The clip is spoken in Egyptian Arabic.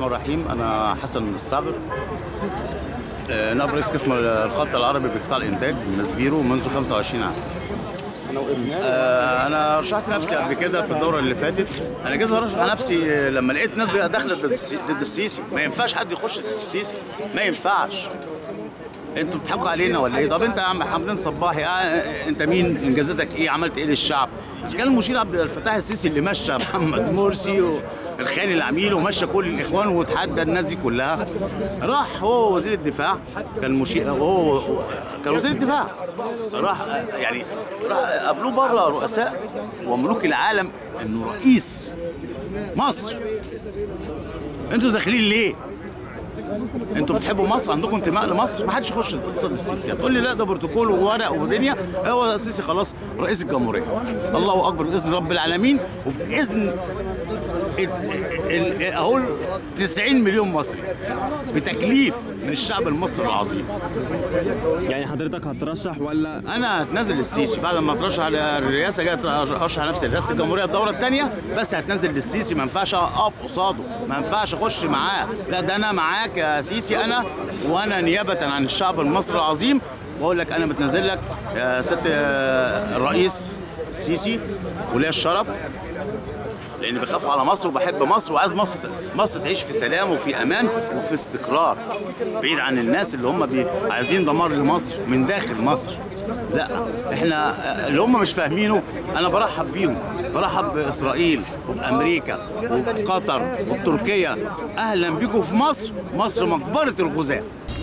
الرحمن الرحيم انا حسن الصابر آه، نائب رئيس قسم الخط العربي بقطاع الانتاج مزبيرو منذ 25 عام آه، انا رشحت نفسي قبل كده في الدوره اللي فاتت انا جيت ارشح نفسي لما لقيت ناس داخله ضد السي- ضد السيسي ما ينفعش حد يخش ضد السيسي ما ينفعش انتوا بتضحكوا علينا ولا ايه؟ طب انت يا عم حمدين صباحي آه انت مين؟ انجازاتك ايه؟ عملت ايه للشعب؟ اذا كان المشير عبد الفتاح السيسي اللي مشى محمد مرسي والخان العميل ومشى كل الاخوان وتحدى الناس دي كلها راح هو وزير الدفاع كان مشير هو كان وزير الدفاع راح آه، يعني راح قابلوه بره رؤساء وملوك العالم انه رئيس مصر انتوا داخلين ليه؟ انتوا بتحبوا مصر عندكم انتماء لمصر ما حدش يخش قصاد السيسي هتقول لي لا ده بروتوكول وورق ودنيا هو السيسي خلاص رئيس الجمهوريه الله اكبر باذن رب العالمين وباذن ال- ال- ال- اقول 90 مليون مصري بتكليف من الشعب المصري العظيم يعني حضرتك هترشح ولا انا هتنزل للسيسي بعد ما اترشح على الرئاسه جاي ارشح نفسي لرئاسه الجمهوريه الدوره الثانيه بس هتنزل للسيسي ما ينفعش اقف قصاده ما ينفعش اخش معاه لا ده انا معاك يا سيسي انا وانا نيابه عن الشعب المصري العظيم بقول لك انا متنزل لك يا ست آه، الرئيس السيسي وليا الشرف لاني بخاف على مصر وبحب مصر وعايز مصر مصر تعيش في سلام وفي امان وفي استقرار بعيد عن الناس اللي هم بي- عايزين دمار لمصر من داخل مصر لا احنا اللي هم مش فاهمينه انا برحب بيهم برحب باسرائيل وبامريكا وبقطر وبتركيا اهلا بيكم في مصر مصر مقبره الغزاة